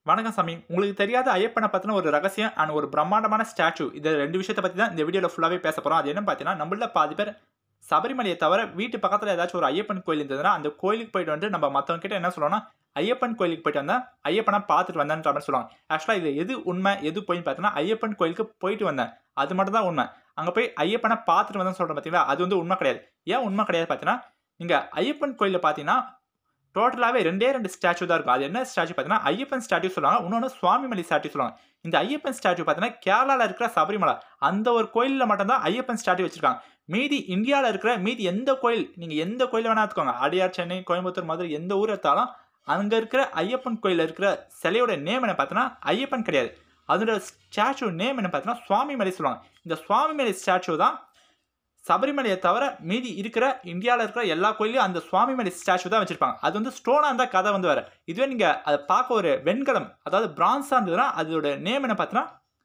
வணக்கம் சாமி உங்களுக்கு தெரியாத ஐயப்பனை பற்றின ஒரு ரகசியம் அண்ட் ஒரு பிரம்மாண்டமான ஸ்டாச்சு இது ரெண்டு விஷயத்தை பற்றி தான் இந்த வீடியோவில் ஃபுல்லாகவே பேச போகிறோம் அது என்ன பார்த்தீங்கன்னா நம்மள பாதி பேர் சபரிமலையை தவிர வீட்டு பக்கத்தில் ஏதாச்சும் ஒரு ஐயப்பன் கோயில் இருந்ததுன்னா அந்த கோயிலுக்கு போயிட்டு வந்து நம்ம மற்றவங்க கிட்ட என்ன சொல்லணும்னா ஐயப்பன் கோயிலுக்கு போயிட்டு வந்தேன் ஐயப்பனை பார்த்துட்டு வந்தேன்ற மாதிரி சொல்லுவாங்க ஆக்சுவலாக இது எது உண்மை எது போயின்னு பார்த்தீங்கன்னா ஐயப்பன் கோயிலுக்கு போயிட்டு வந்தேன் அது மட்டும் தான் உண்மை அங்கே போய் ஐயப்பனை பார்த்துட்டு வந்தேன்னு சொல்கிறேன் பார்த்தீங்களா அது வந்து உண்மை கிடையாது ஏன் உண்மை கிடையாது பார்த்தீங்கன்னா நீங்கள் ஐயப்பன் கோயிலில் பார்த்தீங்கன்னா டோட்டலாகவே ரெண்டே ரெண்டு ஸ்டாச்சு தான் இருக்கும் அது என்ன ஸ்டாச்சு பார்த்தீங்கன்னா ஐயப்பன் ஸ்டாச்சு சொல்லுவாங்க இன்னொன்று சுவாமிமலை ஸ்டாச்சு சொல்லுவாங்க இந்த ஐயப்பன் ஸ்டாச்சு பார்த்தீங்கன்னா கேரளாவில் இருக்கிற சபரிமலை அந்த ஒரு கோயிலில் மட்டும்தான் ஐயப்பன் ஸ்டாச்சு வச்சிருக்காங்க மீதி இந்தியாவில் இருக்கிற மீதி எந்த கோயில் நீங்கள் எந்த கோயில் வேணா எடுத்துக்கோங்க அடையார் சென்னை கோயம்புத்தூர் மதுரை எந்த ஊர் எடுத்தாலும் அங்கே இருக்கிற ஐயப்பன் கோயிலில் இருக்கிற சிலையோட நேம் என்ன பார்த்தீங்கன்னா ஐயப்பன் கிடையாது அதோட ஸ்டாச்சு நேம் என்ன பார்த்தீங்கன்னா சுவாமிமலை சொல்லுவாங்க இந்த சுவாமிமலை ஸ்டாச்சு தான் சபரிமலையை தவிர மீதி இருக்கிற இந்தியாவில் இருக்கிற எல்லா கோயிலையும் அந்த சுவாமிமலை ஸ்டாச்சு தான் வச்சிருப்பாங்க அது வந்து ஸ்டோனாக இருந்தால் கதை வந்து வேறு இதுவே நீங்கள் அதை பார்க்க ஒரு வெண்கலம் அதாவது பிரான்ஸாக இருந்ததுன்னா அதோட நேம் என்ன பார்த்தீங்கன்னா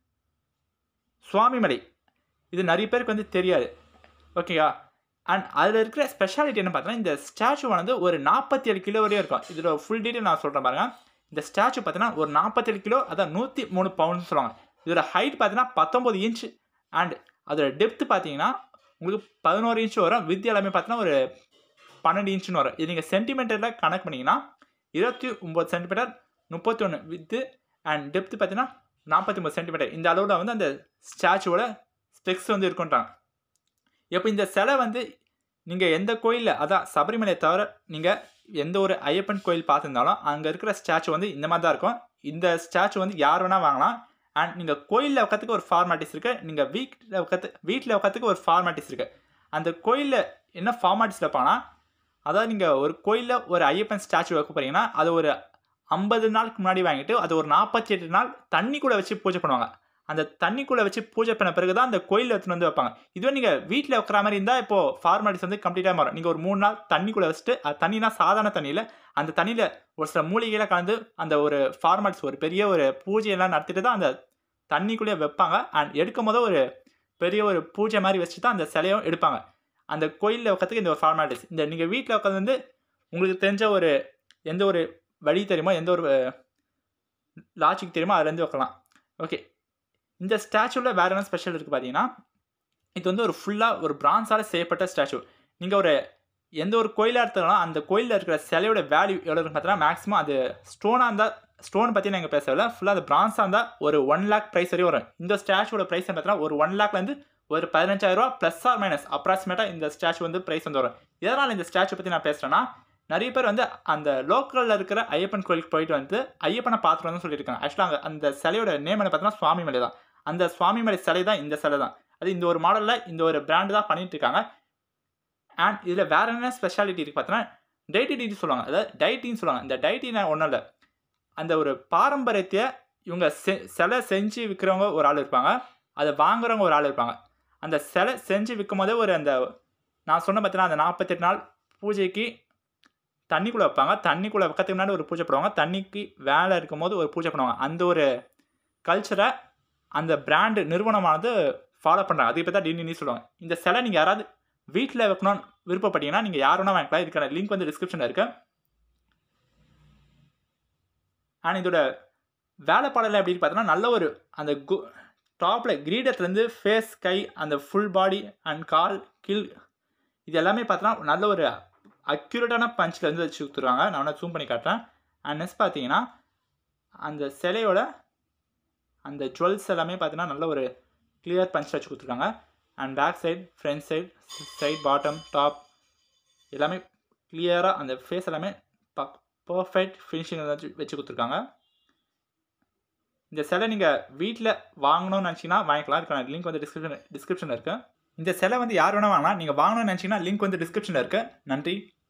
சுவாமிமலை இது நிறைய பேருக்கு வந்து தெரியாது ஓகேயா அண்ட் அதில் இருக்கிற ஸ்பெஷாலிட்டி என்ன பார்த்தீங்கன்னா இந்த ஸ்டாச்சுவானது ஒரு நாற்பத்தி ஏழு கிலோ வரையும் இருக்கும் இதோட ஃபுல் டீட்டெயில் நான் சொல்கிறேன் பாருங்க இந்த ஸ்டாச்சு பார்த்தீங்கன்னா ஒரு நாற்பத்தேழு கிலோ அதான் நூற்றி மூணு பவுண்ட் சொல்லுவாங்க இதோட ஹைட் பார்த்தீங்கன்னா பத்தொம்பது இன்ச் அண்ட் அதோட டெப்த் பார்த்தீங்கன்னா உங்களுக்கு பதினோரு இன்ச் வரும் வித் எல்லாமே பார்த்தீங்கன்னா ஒரு பன்னெண்டு இன்ச்சுன்னு வரும் இது நீங்கள் சென்டிமீட்டரில் கணக்கு பண்ணிங்கன்னா இருபத்தி ஒம்பது சென்டிமீட்டர் முப்பத்தி ஒன்று வித்து அண்ட் டெப்த்து பார்த்தீங்கன்னா நாற்பத்தி ஒம்பது சென்டிமீட்டர் இந்த அளவில் வந்து அந்த ஸ்டாச்சுவோட ஸ்பெக்ஸ் வந்து இருக்குன்றாங்க இப்போ இந்த சிலை வந்து நீங்கள் எந்த கோயிலில் அதான் சபரிமலையை தவிர நீங்கள் எந்த ஒரு ஐயப்பன் கோயில் பார்த்துருந்தாலும் அங்கே இருக்கிற ஸ்டாச்சு வந்து இந்த மாதிரி தான் இருக்கும் இந்த ஸ்டாச்சு வந்து யார் வேணால் வாங்கலாம் அண்ட் நீங்கள் கோயிலில் உட்காந்துக்கு ஒரு ஃபார்மாலிட்டிஸ் இருக்குது நீங்கள் வீட்டில் உட்காந்து வீட்டில் உட்காந்துக்கு ஒரு ஃபார்மாலிட்டிஸ் இருக்குது அந்த கோயிலில் என்ன ஃபார்மாலிட்டிஸ் வைப்பாங்கன்னா அதாவது நீங்கள் ஒரு கோயிலில் ஒரு ஐயப்பன் ஸ்டாச்சு வைக்க போகிறீங்கன்னா அது ஒரு ஐம்பது நாளுக்கு முன்னாடி வாங்கிட்டு அது ஒரு நாற்பத்தி எட்டு நாள் தண்ணி கூட வச்சு பூஜை பண்ணுவாங்க அந்த தண்ணிக்குள்ளே வச்சு பூஜை பண்ண பிறகு தான் அந்த கோயிலில் எடுத்துன்னு வந்து வைப்பாங்க இதுவே நீங்கள் வீட்டில் வைக்கிற மாதிரி இருந்தால் இப்போது ஃபார்மாலிட்டிஸ் வந்து கம்ப்ளீட்டாக மாறும் நீங்கள் ஒரு மூணு நாள் தண்ணிக்குள்ளே வச்சுட்டு அது தண்ணினா சாதாரண தண்ணியில் அந்த தண்ணியில் ஒரு சில மூலிகையில் கலந்து அந்த ஒரு ஃபார்மாலிட்டிஸ் ஒரு பெரிய ஒரு பூஜையெல்லாம் நடத்திட்டு தான் அந்த தண்ணிக்குள்ளேயே வைப்பாங்க அண்ட் எடுக்கும் போது ஒரு பெரிய ஒரு பூஜை மாதிரி வச்சு தான் அந்த சிலையும் எடுப்பாங்க அந்த கோயிலில் உட்காந்துக்கு இந்த ஒரு ஃபார்மாலிட்டிஸ் இந்த நீங்கள் வீட்டில் உட்காந்து வந்து உங்களுக்கு தெரிஞ்ச ஒரு எந்த ஒரு வழி தெரியுமோ எந்த ஒரு லாஜிக் தெரியுமோ அதுலேருந்து வைக்கலாம் ஓகே இந்த ஸ்டாச்சுவில் வேறு என்ன ஸ்பெஷல் இருக்குது பார்த்தீங்கன்னா இது வந்து ஒரு ஃபுல்லாக ஒரு பிரான்ஸால் செய்யப்பட்ட ஸ்டாச்சு நீங்கள் ஒரு எந்த ஒரு கோயிலாக எடுத்தாலும் அந்த கோயிலில் இருக்கிற சிலையோட வேல்யூ எவ்வளோ இருக்குன்னு பார்த்தீங்கன்னா மேக்ஸிமம் அது ஸ்டோனாக இருந்தால் ஸ்டோன் பற்றி நாங்கள் பேசவில்லை ஃபுல்லாக அது பிரான்ஸாக இருந்தால் ஒரு ஒன் லேக் ப்ரைஸ் வரையும் வரும் இந்த ஸ்டாச்சுவோட ப்ரைஸ் பார்த்தீங்கன்னா ஒரு ஒன் லேக்லேருந்து ஒரு பதினஞ்சாயிரரூவா ப்ளஸ் ஆர் மைனஸ் அப்ராக்சிமேட்டாக இந்த ஸ்டாச்சு வந்து ப்ரைஸ் வந்து வரும் எதனால் இந்த ஸ்டாச்சு பற்றி நான் பேசுகிறேன்னா நிறைய பேர் வந்து அந்த லோக்கலில் இருக்கிற ஐயப்பன் கோயிலுக்கு போயிட்டு வந்து ஐயப்பனை பார்த்துட்டு வந்து சொல்லியிருக்காங்க ஆக்சுவலாக அங்கே அந்த சிலையோட நேம் என்ன பார்த்தீங்கன்னா சுவாமிமலை தான் அந்த சுவாமிமலை சிலை தான் இந்த சிலை தான் அது இந்த ஒரு மாடலில் இந்த ஒரு பிராண்டு தான் பண்ணிட்டு இருக்காங்க அண்ட் இதில் வேற என்ன ஸ்பெஷாலிட்டி இருக்குது பார்த்தீங்கன்னா டைட்டிடி சொல்லுவாங்க அதாவது டைட்டின்னு சொல்லுவாங்க இந்த டைட்டினா ஒன்றும் இல்லை அந்த ஒரு பாரம்பரியத்தை இவங்க செ சிலை செஞ்சு விற்கிறவங்க ஒரு ஆள் இருப்பாங்க அதை வாங்குறவங்க ஒரு ஆள் இருப்பாங்க அந்த சிலை செஞ்சு விற்கும் போதே ஒரு அந்த நான் சொன்ன பார்த்தீங்கன்னா அந்த நாற்பத்தெட்டு நாள் பூஜைக்கு தண்ணிக்குள்ளே வைப்பாங்க தண்ணிக்குள்ளே வைக்கிறதுக்கு முன்னாடி ஒரு பூஜை பண்ணுவாங்க தண்ணிக்கு வேலை இருக்கும் போது ஒரு பூஜை பண்ணுவாங்க அந்த ஒரு கல்ச்சரை அந்த பிராண்டு நிறுவனமானது ஃபாலோ பண்ணுறாங்க அதை பற்றி தான் டின்னு சொல்லுவாங்க இந்த சிலை நீங்கள் யாராவது வீட்டில் வைக்கணும்னு விருப்பப்பட்டீங்கன்னா நீங்கள் யார் வேணால் வாங்கிக்கலாம் இதுக்கான லிங்க் வந்து டிஸ்கிரிப்ஷனில் இருக்கு அண்ட் இதோட வேலைப்பாடலை எப்படி பார்த்தீங்கன்னா நல்ல ஒரு அந்த கு டாப்பில் கிரீடத்துலேருந்து ஃபேஸ் கை அந்த ஃபுல் பாடி அண்ட் கால் கீழ் இது எல்லாமே பார்த்தோன்னா நல்ல ஒரு அக்யூரேட்டான பஞ்சில் இருந்து வச்சு கொடுத்துருவாங்க நான் வேணால் ஜூம் பண்ணி காட்டுறேன் அண்ட் நெக்ஸ்ட் பார்த்தீங்கன்னா அந்த சிலையோட அந்த ஜுவல்ஸ் எல்லாமே பார்த்தீங்கன்னா நல்ல ஒரு கிளியர் பஞ்ச் வச்சு கொடுத்துருக்காங்க and back side front side side bottom top எல்லாமே கிளியராக அந்த ஃபேஸ் எல்லாமே பக் பர்ஃபெக்ட் ஃபினிஷிங் வச்சு வச்சு கொடுத்துருக்காங்க இந்த சிலை நீங்கள் வீட்டில் வாங்கணும்னு நினச்சிங்கன்னா வாங்கிக்கலாம் இதுக்கான லிங்க் வந்து டிஸ்கிரிப்ஷன் டிஸ்கிரிப்ஷனில் இருக்குது இந்த சிலை வந்து யார் வேணால் வாங்கலாம் நீங்கள் வாங்கணும்னு நினச்சிங்கன்னா லிங்க் வந்து டிஸ்கிரிப்ஷனில் இருக்குது நன்றி